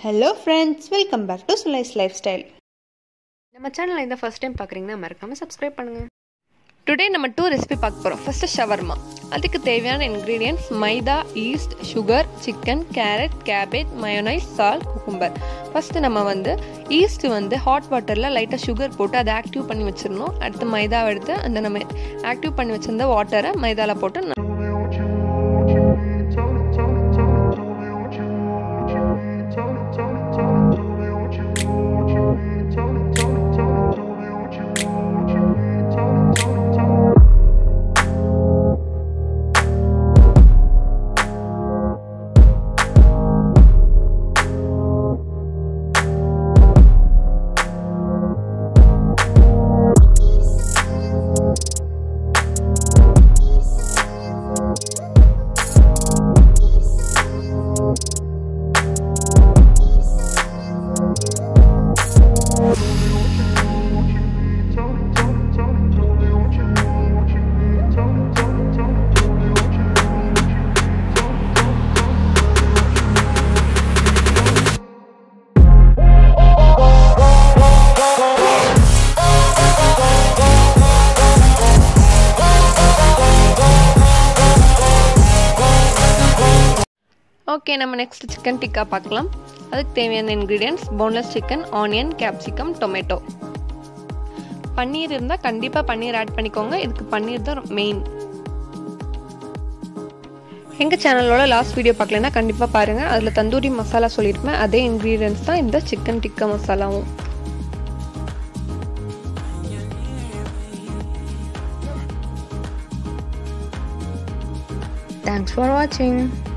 hello friends welcome back to சுலைஸ் lifestyle நம்ம சேனலை இந்த ஃபர்ஸ்ட் டைம் பார்க்குறீங்கன்னா மறக்காமல் சப்ஸ்கிரைப் பண்ணுங்கள் டுடே நம்ம டூ ரெசிபி பார்க்க போகிறோம் ஃபஸ்ட்டு ஷவர்மா அதுக்கு தேவையான ingredients maida yeast sugar chicken carrot cabbage mayonnaise salt cucumber first நம்ம வந்து ஈஸ்ட் வந்து ஹாட் வாட்டரில் லைட்டாக சுகர் போட்டு அதை ஆக்டிவ் பண்ணி வச்சிடணும் அடுத்து மைதாவை எடுத்து அந்த நம்ம ஆக்டிவ் பண்ணி வச்சிருந்த வாட்டரை மைதாவில் போட்டு ஓகே நம்ம நெக்ஸ்ட் சிக்கன் டிக்கா பார்க்கலாம் அதுக்கு தேவையான ingredients boneless chicken onion capsicum tomato paneer இருந்தால் கண்டிப்பாக பன்னீர் ஆட் பண்ணிக்கோங்க இதுக்கு பன்னீர் தான் மெயின் எங்கள் சேனலோட லாஸ்ட் வீடியோ பார்க்கலன்னா கண்டிப்பாக பாருங்கள் அதில் தந்தூரி மசாலா சொல்லியிருப்பேன் அதே இன்க்ரீடியன்ஸ் தான் இந்த சிக்கன் டிக்கா மசாலாவும் தேங்க்ஸ் ஃபார் வாட்சிங்